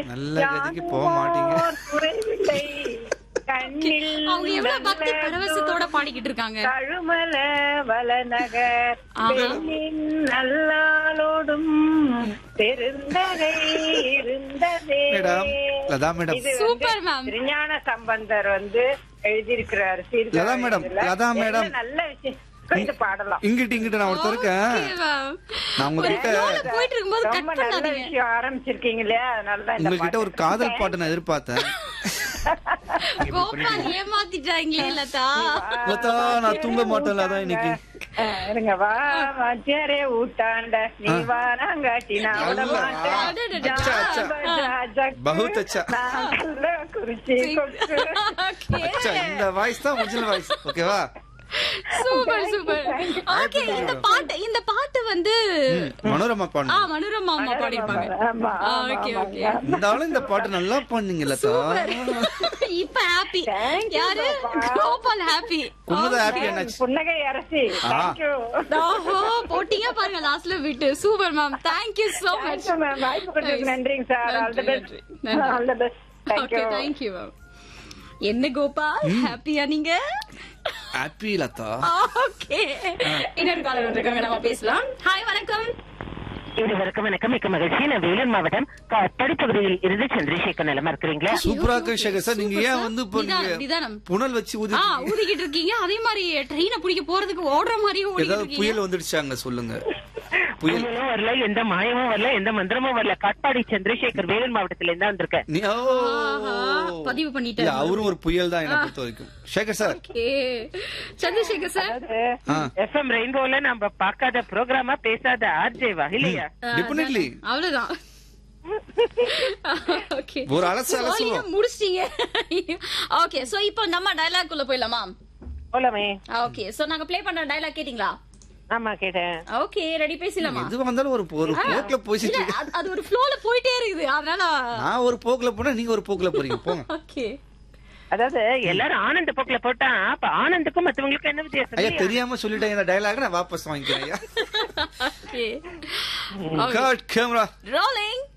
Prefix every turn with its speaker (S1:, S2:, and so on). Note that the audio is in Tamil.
S1: நல்ல கதிக்கு போக மாட்டீங்க
S2: யானோர் குறைவில்லை கண்ணில்
S3: அவங்க எவ்வளவு பக்தி
S2: நல்ல
S3: பரவசத்தோட பாடிக்கிட்டு இருக்காங்க
S2: கழுமல வளநகர்
S3: ஆமா.
S2: பெண்ணின் நல்லாளோடும் பெருந்தகை இருந்ததே
S1: மேடம், லதா மேடம்.
S2: இது வந்து
S3: சூப்பர் மேம்.
S2: திருஞான சம்பந்தர் வந்து எழுதியிருக்கிறாரு
S1: லதா மேடம், லதா மேடம்.
S2: நல்ல விஷயம் கொஞ்சம் பாடலாம்
S1: இங்கிட்டு இங்கிட்டு நான் ஒருத்தர் இருக்கேன்
S3: Okay, ma'am.
S1: நான் உங்ககிட்ட
S3: flow ல போயிட்டு இருக்கும்போது கட்
S2: ரொம்ப நல்ல
S3: பண்ணாதீங்க
S2: விஷயம் ஆரம்பிச்சிருக்கீங்க இல்லையா அதனால தான் இந்த
S1: உங்ககிட்ட ஒரு
S2: பாட்டு.
S1: காதல் பாட்டு நான் எதிர்பார்த்தேன்
S3: கோபால் ஏமாத்திட்டாங்களே லதா
S1: லதா நான் தூங்க மாட்டேன்ல அதான் இன்னைக்கு
S2: ஆ, இருங்க வா மச்சரே ஊட்டாண்ட நீ வாராங்காட்டி நான் விட
S1: நல்லா.
S2: மாட்டேன்
S1: அச்சா, அச்சா.
S2: ஜாபஜாக்கு
S1: பகுத் அச்சா.
S2: நான் சொல்ல குறிச்சி கொக்கு.
S3: Okay.
S1: அச்சா இந்த வாய்ஸ் தான் ஒரிஜினல் வாய்ஸ் ஓகேவா
S3: சூப்பர் சூப்பர் ஓகே இந்த பாட்டு இந்த பாட்டு வந்து
S1: மனோரமா
S3: ஆ
S1: பாடு
S3: மனோரமா அம்மா பாடிருப்பாங்க
S2: ஆமா, ஆமா,
S3: ஓகே
S2: ஆமா,
S3: ஓகே
S1: இந்த ஆளும் இந்த பாட்டு நல்லா பண்ணீங்க லதா
S3: இப்ப ஹாப்பி
S2: Thank you,
S3: யாரு
S2: கோபால்.
S3: கோபால் ஹாப்பி
S1: குமுதா ஹாப்பி என்னாச்சு
S2: புன்னகை அரசி
S1: ஆ.
S2: தேங்க்யூ
S3: ஓஹோ போட்டீங்க பாருங்க லாஸ்ட்ல விட்டு super ma'am thank you so much
S2: thank you ma'am வாய்ப்பு கொடுத்ததுக்கு நன்றிங்க சார் ஆல் தி பெஸ்ட்
S3: நன்றி, நன்றி.
S2: All the best
S3: okay
S2: thank you
S3: thank you ma'am என்ன கோபால் ஹாப்பியா நீங்க
S1: ஹாப்பி லதா
S3: ஓகே இன்னொரு காலர் வந்திருக்காங்க நம்ம பேசலாம் ஹாய் வணக்கம்
S4: இருவருக்கும் வணக்கம் மிக்க மகிழ்ச்சி நான் வேலூர் மாவட்டம் காட்பாடி பகுதியில் இருந்து சந்திரசேகர் நிலமா இருக்கிறீங்களா
S1: சூப்பரா இருக்கு சேகர் சார் நீங்க
S3: Super,
S1: ஏன்
S3: sir.
S1: வந்து இப்போ
S3: நிதானம்,
S1: நீங்க
S3: நிதானம்.
S1: புனல் வச்சு ஊதி
S3: ஆ ஊதிக்கிட்டு இருக்கீங்க அதே மாதிரி ட்ரெயினை பிடிக்க போறதுக்கு ஓடுற மாதிரியும் ஓடிக்கிட்டு
S1: ஏதாவது
S3: இருக்கீங்க
S1: புயல் வந்துடுச்சாங்க சொல்லுங்க புயல்
S4: புயலும் வரல எந்த மாயமும் வரல எந்த மந்திரமும் வரல காட்பாடி சந்திரசேகர் வேலூர் மாவட்டத்துல இருந்தா வந்திருக்கேன்
S1: நீ ஓ
S3: ஆஹா, பதிவு பண்ணிட்டாரு.
S1: இல்ல, அவரும் ஒரு புயல் தான் என்ன பொறுத்த வரைக்கும் Sekar sir
S3: okay Chandrasekar sir
S1: ஆ
S4: எஃப்எம் ரெயின்போல நம்ம பார்க்காத ப்ரோக்ராமா பேசாத ஆர்ஜேவா இல்லையா
S1: டெபினெட்லி
S3: அவ்வளவுதான் ஓகே
S1: ஒரு அலசு அலசுவோம்.
S3: முடிச்சிட்டீங்க ஓகே சோ இப்போ நம்ம டயலாக் குள்ள போயிடலாமா
S4: போலாமே
S3: ஓகே சோ நாங்க ப்ளே பண்ற டயலாக் கேட்டிங்களா
S4: ஆமா கேட்டேன்
S3: ஓகே ரெடி பேசலாமா
S1: எது வந்தாலும் ஒரு ஒரு போக்குல போயிட்டு
S3: இல்ல,
S1: இருக்கு.
S3: அது- அது ஒரு ஃப்ளோல போயிட்டே இருக்குது அதனால
S1: நான் ஒரு போக்குல போனா நீங்க ஒரு போக்குல போறீங்க போங்க
S3: ஓகே
S4: அதாவது எல்லாரும் ஆனந்த போக்குல போட்டா அப்ப ஆனந்துக்கும் மத்தவங்களுக்கும் என்ன வித்தியாசம்
S1: ஐயா
S4: இல்லையா?
S1: தெரியாம சொல்லிட்டேன் இந்த டயலாக நான் வாபஸ் வாங்கிக்கிறேன் ஐயா
S3: ஓகே
S1: கட் கேமரா
S3: ரோலிங்